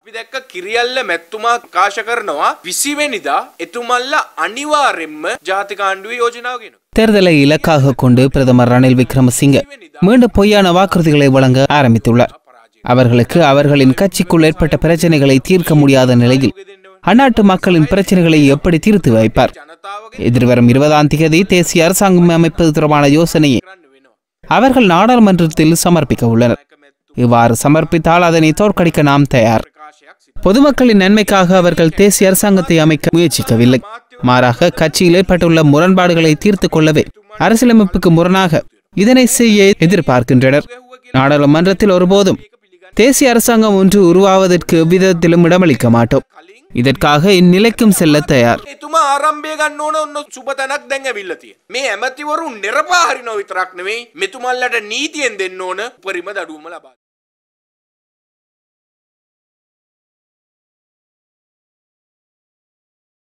අපි දැක්ක කිරියල්ල මැත්තුමා ප්‍රකාශ කරනවා විසිවෙනිදා එතුමල්ල අනිවාර්යෙන්ම ජාතික ආණ්ඩුවේ යෝජනාව ගෙන. தேர்தலை இலக்காக கொண்டு பிரதமர் ரணில் விக்ரமசிங்க மீண்டும் பொய்யான வாக்குறுதிகளை வழங்க ஆரம்பித்துள்ளார் அவர்களுக்கு அவர்களின் கட்சிக்குள் ஏற்பட்ட பிரச்சனைகளை தீர்க்க முடியாத நிலையில் அந்நாட்டு மக்களின் பிரச்சனைகளை எப்படி தீர்த்து வைப்பார் ජනතාවගේ எதிர்வரும் இருபதாம் தேதி தேசிய அரசாங்கம் அமைப்பது தொடர்பான யோசனையை කරන්න වෙනවා. அவர்கள் நாடாளுமன்றத்தில் சமர்ப்பிக்க உள்ளனர் இவ்வாறு சமர்ப்பித்தால் அதனை தோற்கடிக்க நாம் தயார் ප්‍රකාශයක් සිදු. பொதுமக்களின் நன்மைக்காக அவர்கள் தேசிய அரசாங்கத்தை அமைக்க முயற்சிக்கவில்லை மாறாக கட்சியில் ஏற்பட்டுள்ள முரண்பாடுகளை தீர்த்து கொள்ளவே அரசியலமைப்புக்கு முரணாக இதனை செய்ய எதிர்பார்க்கின்றனர் நாடாளுமன்றத்தில் ஒருபோதும் தேசிய அரசாங்கம் ஒன்று உருவாவதற்கு எவ்விதத்திலும் இடமளிக்க மாட்டோம் இதற்காக இந்நிலைக்கும் செல்ல தயார் එතුමා ආරම්භය ගන්න ඕන ඔන්න සුපතැනක් දැන් ඇවිල්ල තිය. මේ ඇමතිවරු නිරපාහරිනව විතරක් නෙවෙයි මෙතුමල්ලට නීතියෙන් දෙන්න ඕන උපරිම දඩුවම ලබා.